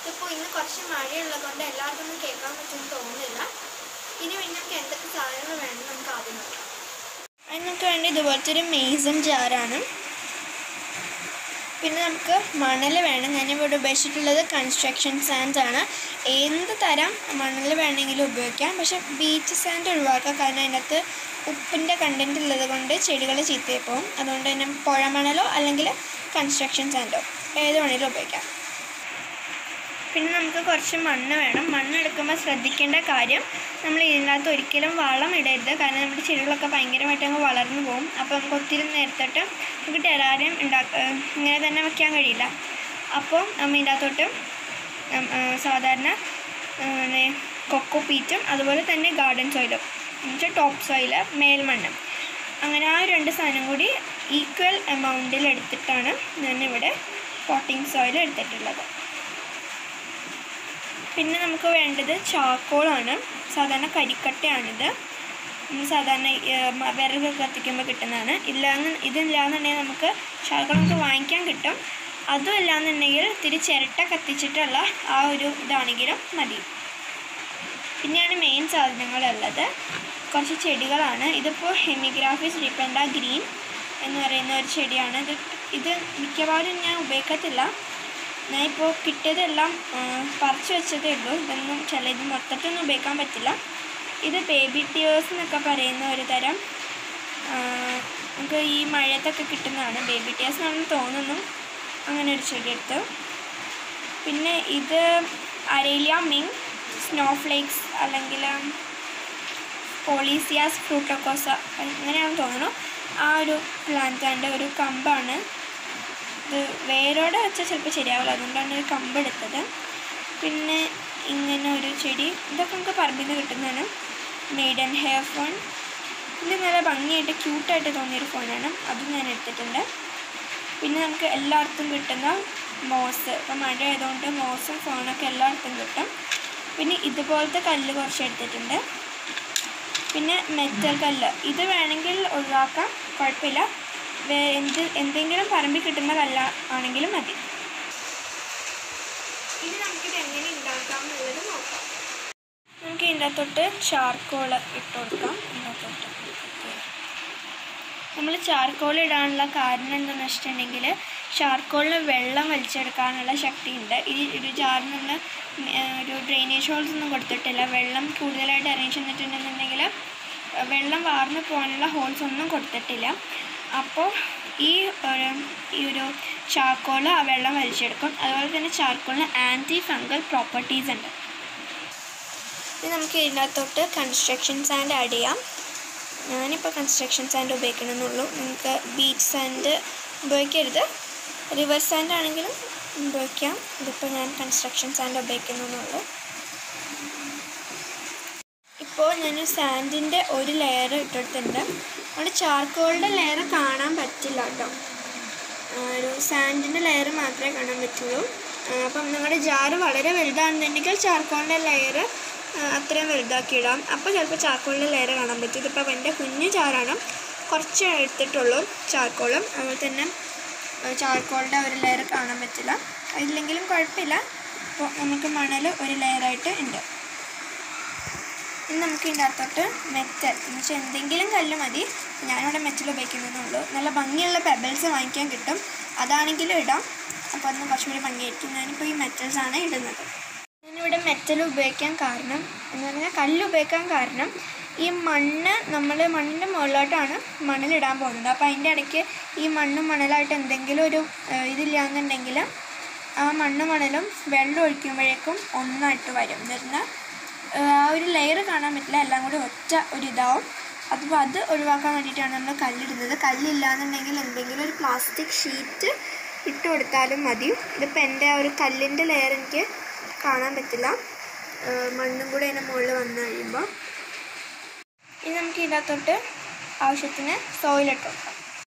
ഇതിപ്പോൾ ഇന്ന് കുറച്ച് മഴയുള്ളത് കൊണ്ട് എല്ലാവർക്കും ഒന്നും കേൾക്കാൻ പറ്റുമെന്ന് തോന്നുന്നില്ല ഇനി പിന്നെ നമുക്ക് എന്തൊക്കെ സാധനങ്ങൾ വേണം നമുക്ക് ആദ്യം നോക്കാം അതിന് നമുക്ക് വേണ്ടി ഇതുപോലത്തെ ഒരു മെയ്സൺ ജാറാണ് പിന്നെ നമുക്ക് മണൽ വേണം ഞാനിവിടെ ഉപയോഗിച്ചിട്ടുള്ളത് കൺസ്ട്രക്ഷൻ സാൻഡ് ആണ് എന്ത് തരം മണൽ വേണമെങ്കിലും ഉപയോഗിക്കാം പക്ഷെ ബീച്ച് സാൻഡ് ഒഴിവാക്കുക കാരണം അതിനകത്ത് ഉപ്പിൻ്റെ കണ്ടൻറ് ഉള്ളത് കൊണ്ട് ചെടികൾ ചീത്തയായി പോകും അതുകൊണ്ട് തന്നെ പുഴമണലോ അല്ലെങ്കിൽ കൺസ്ട്രക്ഷൻ സാൻഡോ ഏത് വേണമെങ്കിലും ഉപയോഗിക്കാം പിന്നെ നമുക്ക് കുറച്ച് മണ്ണ് വേണം മണ്ണ് എടുക്കുമ്പോൾ ശ്രദ്ധിക്കേണ്ട കാര്യം നമ്മൾ ഇതിനകത്ത് ഒരിക്കലും വളം ഇടരുത് കാരണം നമ്മുടെ ചെടികളൊക്കെ ഭയങ്കരമായിട്ട് അങ്ങ് വളർന്നു പോകും അപ്പോൾ നമുക്ക് ഒത്തിരി നേരത്തോട്ട് നമുക്ക് ടെറാരിയം ഉണ്ടാക്ക ഇങ്ങനെ തന്നെ വെക്കാൻ കഴിയില്ല അപ്പോൾ നമ്മൾ ഇതിൻ്റെ അകത്തോട്ട് നം- ആ, സാധാരണ കൊക്കോ പീറ്റും അതുപോലെ തന്നെ ഗാർഡൻ സോയിലും എന്നുവെച്ചാൽ ടോപ്പ് സോയിൽ മേൽമണ്ണ് അങ്ങനെ ആ രണ്ട് സാധനം കൂടി ഈക്വൽ എമൗണ്ടിൽ എടുത്തിട്ടാണ് ഞാനിവിടെ പോട്ടിംഗ് സോയിൽ എടുത്തിട്ടുള്ളത് പിന്നെ നമുക്ക് വേണ്ടത് ചാക്കോളാണ് സാധാരണ കരിക്കട്ടയാണിത് നമ്മൾ സാധാരണ ഏഹ്, മ- വിറകൊക്കെ കത്തിക്കുമ്പോൾ കിട്ടുന്നതാണ് ഇല്ലാന്ന് ഇതില്ലാന്നുണ്ടെങ്കിൽ നമുക്ക് ചാക്കോൾ നമുക്ക് വാങ്ങിക്കാൻ കിട്ടും അതും ഇല്ലാന്നുണ്ടെങ്കിൽ ഇത്തിരി ചിരട്ട കത്തിച്ചിട്ടുള്ള ആ ഒരു ഇതാണെങ്കിലും മതി പിന്നെയാണ് മെയിൻ സാധനങ്ങളുള്ളത് കുറച്ച് ചെടികളാണ് ഇതിപ്പോൾ ഹെമിഗ്രാഫിസ് റിപ്പൻഡ ഗ്രീൻ എന്ന് പറയുന്ന ഒരു ചെടിയാണ് ഇത് ഇത് മിക്കവാറും ഞാൻ ഉപയോഗിക്കത്തില്ല ഞാൻ ഇപ്പോൾ കിട്ടിയതെല്ലാം ആ, പറിച്ച് വെച്ചതേ ഉള്ളൂ ഇതൊന്നും ചില ഇത് മൊത്തത്തിലൊന്നും ഉപയോഗിക്കാൻ പറ്റില്ല ഇത് ബേബി ടിയേഴ്സ് എന്നൊക്കെ പറയുന്ന ഒരു തരം ആ, നമുക്ക് ഈ മഴയത്തൊക്കെ കിട്ടുന്നതാണ് ബേബി ടിയേഴ്സ് എന്നാണെന്ന് തോന്നുന്നു അങ്ങനെ ഒരു ചെടി എടുത്തു പിന്നെ ഇത് അരേലിയ മിങ് സ്നോഫ്ലേക്സ് അല്ലെങ്കിൽ പോളീസിയാസ് ഫ്രൂട്ടോക്കോസ അങ്ങനെയാണെന്ന് തോന്നുന്നു ആ ഒരു പ്ലാന്റിൻ്റെ ഒരു കമ്പാണ് ഇത് വേരോടെ വെച്ചാൽ ചിലപ്പോൾ ശരിയാവില്ല അതുകൊണ്ടാണ് ഒരു കമ്പ് എടുത്തത് പിന്നെ ഇങ്ങനെ ഒരു ചെടി ഇതൊക്കെ നമുക്ക് പറമ്പിൽ നിന്ന് കിട്ടുന്നതാണ് മെയ്ഡൻ ഹെയർ ഫോൺ ഇത് നല്ല ഭംഗിയായിട്ട് ക്യൂട്ടായിട്ട് തോന്നിയൊരു ഫോണാണ് അതും ഞാൻ എടുത്തിട്ടുണ്ട് പിന്നെ നമുക്ക് എല്ലായിടത്തും കിട്ടുന്ന മോസ് ഇപ്പം മഴ ആയതുകൊണ്ട് മോസും ഫോണൊക്കെ എല്ലായിടത്തും കിട്ടും പിന്നെ ഇതുപോലത്തെ കല്ല് കുറച്ച് എടുത്തിട്ടുണ്ട് പിന്നെ മെറ്റൽ കല്ല് ഇത് വേണമെങ്കിൽ ഒഴിവാക്കാം കുഴപ്പമില്ല വേ എന്ത് എന്തെങ്കിലും പറമ്പിൽ കിട്ടുന്ന കല്ല ആണെങ്കിലും മതി ഇനി നമുക്കിത് എങ്ങനെ ഉണ്ടാക്കാം എന്നുള്ളത് നോക്കാം നമുക്ക് ഇതിൻ്റെ അകത്തോട്ട് ചാർക്കോൾ ഇട്ട് കൊടുക്കാം ഇതിൻ്റെ അകത്തോട്ട് നമ്മൾ ചാർക്കോൾ ഇടാനുള്ള കാരണം എന്താണെന്ന് വെച്ചിട്ടുണ്ടെങ്കിൽ ചാർക്കോളിന് വെള്ളം വലിച്ചെടുക്കാനുള്ള ശക്തിയുണ്ട് ഈ ഒരു ജാറിന് നമ്മൾ ഒരു ഡ്രെയിനേജ് ഹോൾസ് ഒന്നും കൊടുത്തിട്ടില്ല വെള്ളം കൂടുതലായിട്ട് ഇറങ്ങി ചെന്നിട്ടുണ്ടെന്നുണ്ടെങ്കിൽ വെള്ളം വാർന്നു പോകാനുള്ള ഹോൾസ് ഒന്നും കൊടുത്തിട്ടില്ല അപ്പോൾ ഈ ഒരു ഈ ഒരു ചാർക്കോൾ ആ വെള്ളം വലിച്ചെടുക്കും അതുപോലെ തന്നെ ചാർക്കോളിന് ആൻറ്റി ഫംഗൽ പ്രോപ്പർട്ടീസ് ഉണ്ട് ഇനി നമുക്ക് ഇതിനകത്തോട്ട് കൺസ്ട്രക്ഷൻ സാൻഡ് ആഡ് ചെയ്യാം ഞാനിപ്പോൾ കൺസ്ട്രക്ഷൻ സാൻഡ് ഉപയോഗിക്കണമെന്നുള്ളൂ നിങ്ങൾക്ക് ബീച്ച് സാൻഡ് ഉപയോഗിക്കരുത് റിവർ സാൻഡ് ആണെങ്കിലും ഉപയോഗിക്കാം ഇതിപ്പോൾ ഞാൻ കൺസ്ട്രക്ഷൻ സാൻഡ് ഉപയോഗിക്കുന്നുള്ളൂ ഇപ്പോൾ ഞാൻ സാൻഡിൻ്റെ ഒരു ലെയർ ഇട്ടിട്ടുണ്ട് അവിടെ ചാർക്കോളിൻ്റെ ലെയർ കാണാൻ പറ്റില്ല കേട്ടോ ആ, ഒരു സാൻഡിൻ്റെ ലെയർ മാത്രമേ കാണാൻ പറ്റുള്ളൂ ആ, അപ്പം നിങ്ങളുടെ ജാറ് വളരെ വലുതാണെന്നുണ്ടെങ്കിൽ ചാർക്കോളിൻ്റെ ലെയർ അത്രയും വലുതാക്കി ഇടാം അപ്പോൾ ചിലപ്പോൾ ചാർക്കോളിൻ്റെ ലെയർ കാണാൻ പറ്റും ഇതിപ്പോൾ എൻ്റെ കുഞ്ഞു ചാറാണ് കുറച്ച് എടുത്തിട്ടുള്ളൂ ചാർക്കോളും അതുപോലെ തന്നെ ചാർക്കോളിൻ്റെ ഒരു ലെയർ കാണാൻ പറ്റില്ല അതില്ലെങ്കിലും കുഴപ്പമില്ല അപ്പോൾ നമുക്ക് മണൽ ഒരു ലെയറായിട്ട് ഉണ്ട് ഇനി നമുക്ക് ഇതിൻ്റെ അകത്തോട്ട് മെറ്റൽ എന്ന് വെച്ചാൽ എന്തെങ്കിലും കല്ല് മതി ഞാനിവിടെ മെറ്റൽ ഉപയോഗിക്കുന്നതെന്നുള്ളൂ നല്ല ഭംഗിയുള്ള പെബിൾസ് വാങ്ങിക്കാൻ കിട്ടും അതാണെങ്കിലും ഇടാം അപ്പോൾ അതിന് കുറച്ചും കൂടി ഭംഗിയായിരിക്കും ഞാനിപ്പോൾ ഈ മെറ്റൽസ് ആണ് ഇടുന്നത് ഞാനിവിടെ മെറ്റൽ ഉപയോഗിക്കാൻ കാരണം എന്ന് പറഞ്ഞാൽ കല്ല് ഉപയോഗിക്കാൻ കാരണം ഈ മണ്ണ് നമ്മൾ മണ്ണിൻ്റെ മുകളിലോട്ടാണ് മണലിടാൻ പോകുന്നത് അപ്പോൾ അതിൻ്റെ ഇടയ്ക്ക് ഈ മണ്ണും മണലായിട്ട് എന്തെങ്കിലും ഒരു ഏഹ്, ഇതില്ലാന്നുണ്ടെങ്കിൽ ആ മണ്ണ് മണലും വെള്ളം ഒഴിക്കുമ്പോഴേക്കും ഒന്നായിട്ട് വരും എന്ന് പറഞ്ഞാൽ ആ ഒരു ലെയർ കാണാൻ പറ്റില്ല എല്ലാം കൂടി ഒറ്റ ഒരു ഇതാവും അപ്പോൾ അത് ഒഴിവാക്കാൻ വേണ്ടിയിട്ടാണ് നമ്മൾ കല്ലിടുന്നത് കല്ലില്ലാന്നുണ്ടെങ്കിൽ എന്തെങ്കിലും ഒരു പ്ലാസ്റ്റിക് ഷീറ്റ് ഇട്ട് കൊടുത്താലും മതി ഇതിപ്പോൾ എൻ്റെ ആ ഒരു കല്ലിൻ്റെ ലെയർ എനിക്ക് കാണാൻ പറ്റില്ല ആ, മണ്ണും കൂടെ അതിൻ്റെ മുകളിൽ വന്നു കഴിയുമ്പോൾ ഇനി നമുക്ക് ഇതിനകത്തോട്ട് ആവശ്യത്തിന് സോയിലിട്ട് കൊടുക്കാം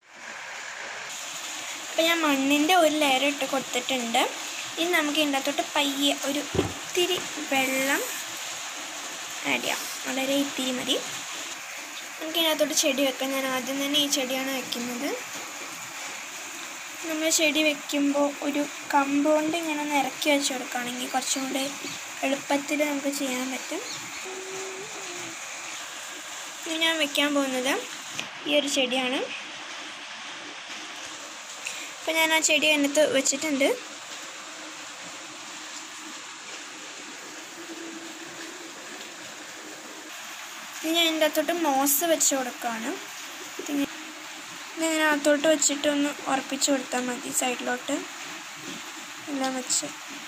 അപ്പോൾ ഞാൻ മണ്ണിൻ്റെ ഒരു ലെയർ ഇട്ട് കൊടുത്തിട്ടുണ്ട് ഇനി നമുക്ക് ഇതിനകത്തോട്ട് പയ്യെ ഒരു ഇത്തിരി വെള്ളം ആഡ് ചെയ്യാം വളരെ ഇത്തിരി മതി നമുക്ക് ഇതിനകത്തോട്ട് ചെടി വെക്കാം ഞാൻ ആദ്യം തന്നെ ഈ ചെടിയാണ് വെക്കുന്നത് നമ്മൾ ചെടി വെക്കുമ്പോൾ ഒരു കമ്പ് കൊണ്ട് ഇങ്ങനെ ഒന്ന് ഇറക്കി വെച്ച് കൊടുക്കുകയാണെങ്കിൽ കുറച്ചും കൂടി എളുപ്പത്തിൽ നമുക്ക് ചെയ്യാൻ പറ്റും ഇനി ഞാൻ വെക്കാൻ പോകുന്നത് ഈ ഒരു ചെടിയാണ് അപ്പം ഞാൻ ആ ചെടി അതിനകത്ത് വെച്ചിട്ടുണ്ട് ഇനി ഞാൻ ഇതിൻ്റെ അകത്തോട്ട് മോസ് വെച്ച് കൊടുക്കുകയാണ് ഇതിങ്ങനെ ഇതിങ്ങനെ അകത്തോട്ട് വെച്ചിട്ട് ഒന്ന് ഉറപ്പിച്ച് കൊടുത്താൽ മതി സൈഡിലോട്ട് എല്ലാം വെച്ച്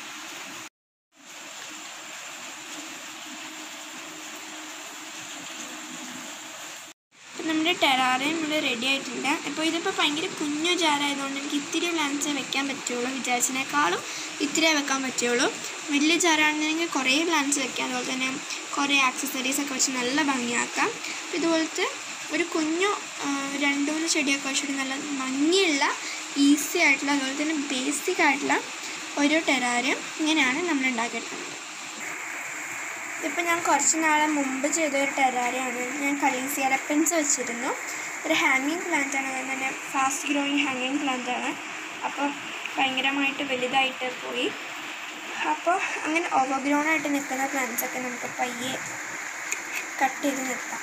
അപ്പം നമ്മുടെ ടെറാറിയം ഇവിടെ റെഡി ആയിട്ടുണ്ട് അപ്പോൾ ഇതിപ്പോൾ ഭയങ്കര കുഞ്ഞു ജാറായതുകൊണ്ട് എനിക്ക് ഇത്തിരി പ്ലാന്റ്സേ വെക്കാൻ പറ്റുള്ളൂ വിചാരിച്ചതിനേക്കാളും ഇത്തിരി വെക്കാൻ പറ്റുള്ളൂ വലിയ ജാറാണെന്നുണ്ടെങ്കിൽ കുറേ പ്ലാന്റ്സ് വെക്കാം അതുപോലെ തന്നെ കുറേ ആക്സസറീസ് ഒക്കെ വെച്ച് നല്ല ഭംഗിയാക്കാം അപ്പോൾ ഇതുപോലത്തെ ഒരു കുഞ്ഞു ആ, രണ്ട് മൂന്ന് ചെടിയൊക്കെ വെച്ചിട്ട് നല്ല ഭംഗിയുള്ള ഈസി ആയിട്ടുള്ള അതുപോലെ തന്നെ ബേസിക് ആയിട്ടുള്ള ഒരു ടെറാറിയം ഇങ്ങനെയാണ് നമ്മൾ ഉണ്ടാക്കിയെടുക്കുന്നത് ഇതിപ്പോൾ ഞാൻ കുറച്ച് നാളെ മുമ്പ് ചെയ്ത ഒരു ടെറാറിയാണ് ഞാൻ കളീസിയ റെപ്പൻസ് വെച്ചിരുന്നു ഒരു ഹാങ്ങിങ് പ്ലാന്റ് ആണ് അതുകൊണ്ട് തന്നെ ഫാസ്റ്റ് ഗ്രോയിങ് ഹാങ്ങിങ് പ്ലാന്റ് ആണ് അപ്പോൾ ഭയങ്കരമായിട്ട് വലുതായിട്ട് പോയി അപ്പോൾ അങ്ങനെ ഓവർഗ്രോൺ ആയിട്ട് നിൽക്കുന്ന പ്ലാന്റ്സ് ഒക്കെ നമുക്ക് പയ്യെ കട്ട് ചെയ്ത് നിർത്താം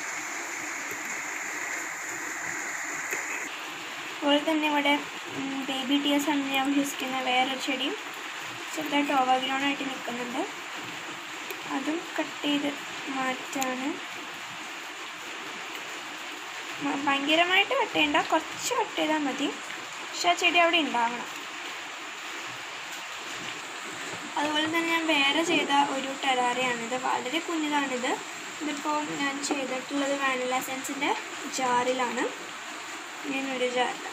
അതുപോലെ തന്നെ ഇവിടെ ബേബി ടിയേഴ്സ് ആണ് ഞാൻ വിശ്വസിക്കുന്ന വേറൊരു ചെടിയും ചെറുതായിട്ട് ഓവർഗ്രോൺ ആയിട്ട് നിൽക്കുന്നുണ്ട് അതും കട്ട് ചെയ്ത് മാറ്റാണ് മ- ഭയങ്കരമായിട്ട് കട്ട് ചെയ്യണ്ട കുറച്ച് കട്ട് ചെയ്താൽ മതി പക്ഷെ ആ ചെടി അവിടെ ഉണ്ടാവണം അതുപോലെ തന്നെ ഞാൻ വേറെ ചെയ്ത ഒരു ടെറാറിയാണിത് വളരെ കുഞ്ഞിതാണിത് ഇതിപ്പോൾ ഞാൻ ചെയ്തിട്ടുള്ളത് വാനില സെൻസിൻ്റെ ജാറിലാണ് ഇങ്ങനൊരു ജാറിൽ